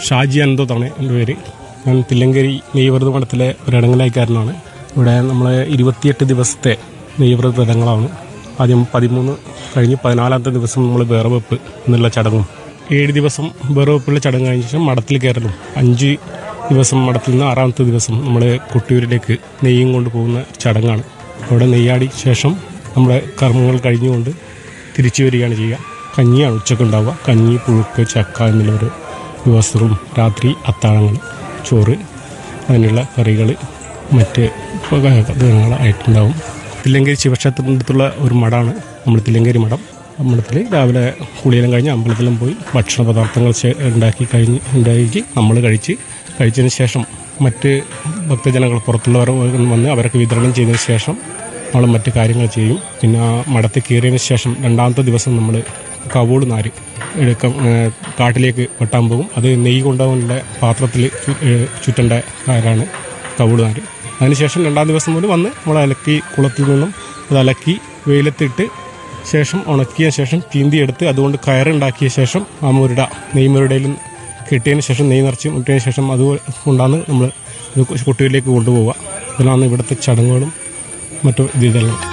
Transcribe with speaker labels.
Speaker 1: ഷാജി അനന്തോത്താണ് എൻ്റെ പേര് ഞാൻ തില്ലങ്കരി നെയ്വ്രത മഠത്തിലെ ഒരു ഇടങ്ങലായിക്കാരനാണ് ഇവിടെ നമ്മൾ ഇരുപത്തിയെട്ട് ദിവസത്തെ നെയ്വ്രത വ്രതങ്ങളാണ് ആദ്യം പതിമൂന്ന് കഴിഞ്ഞ് പതിനാലാമത്തെ ദിവസം നമ്മൾ വേറവെപ്പ് എന്നുള്ള ചടങ്ങും ഏഴ് ദിവസം വേറവെപ്പുള്ള ചടങ്ങ് കഴിഞ്ഞ ശേഷം മഠത്തിൽ കയറലും അഞ്ച് ദിവസം മഠത്തിൽ നിന്ന് ആറാമത്തെ ദിവസം നമ്മൾ കൊട്ടിയൂരിലേക്ക് നെയ്യും കൊണ്ട് പോകുന്ന ചടങ്ങാണ് അവിടെ നെയ്യാടി ശേഷം നമ്മുടെ കർമ്മങ്ങൾ കഴിഞ്ഞുകൊണ്ട് തിരിച്ചു വരികയാണ് ചെയ്യുക കഞ്ഞിയാണ് ഉച്ചക്ക് ഉണ്ടാവുക കഞ്ഞി പുഴുക്ക് ചക്ക എന്നുള്ള ഒരു വ്യവസ്ഥകളും രാത്രി അത്താഴങ്ങൾ ചോറ് അതിനുള്ള കറികൾ മറ്റ് ആയിട്ടുണ്ടാവും തില്ലങ്കേരി ശിവക്ഷേത്രത്തിൻ്റെ അടുത്തുള്ള ഒരു മഠമാണ് നമ്മൾ തില്ലങ്കേരി മഠം അമ്പലത്തിൽ രാവിലെ കുളിയെല്ലാം കഴിഞ്ഞ് അമ്പലത്തിലും പോയി ഭക്ഷണ പദാർത്ഥങ്ങൾ ശേ- ഉണ്ടാക്കി കഴിഞ്ഞ് ഉണ്ടാക്കി നമ്മൾ കഴിച്ച് കഴിച്ചതിന് ശേഷം മറ്റ് ഭക്തജനങ്ങൾ പുറത്തുള്ളവർ വന്ന് അവർക്ക് വിതരണം ചെയ്തതിന് ശേഷം നമ്മൾ മറ്റ് കാര്യങ്ങൾ ചെയ്യും പിന്നെ ആ മഠത്തിൽ കയറിയതിന് ശേഷം രണ്ടാമത്തെ ദിവസം നമ്മൾ കവോള് നാര് എടുക്കം ഏഹ് കാട്ടിലേക്ക് വെട്ടാൻ പോകും അത് നെയ്യ് കൊണ്ടുപോകാനുള്ള പാത്രത്തിൽ ചു- ഏഹ് ചുറ്റേണ്ട കാര്യമാണ് കവോള് നാര് അതിനുശേഷം രണ്ടാം ദിവസം മുതൽ വന്ന് നമ്മൾ അലക്കി കുളത്തിൽ നിന്നും അത് അലക്കി വെയിലത്തിട്ട് ശേഷം ഉണക്കിയ ശേഷം ചീന്തിയെടുത്ത് അതുകൊണ്ട് കയറുണ്ടാക്കിയ ശേഷം ആ മുരുട നെയ് മുരുടയിലും കെട്ടിയതിന് ശേഷം നെയ്യ് നിറച്ച് മുട്ടിയതിന് ശേഷം അത് കൊണ്ടാണ് നമ്മൾ ഇത് കുട്ടിയിലേക്ക് കൊണ്ടുപോവുക ഇതിലാണ് ഇവിടുത്തെ ചടങ്ങുകളും മറ്റു ഇതെല്ലാം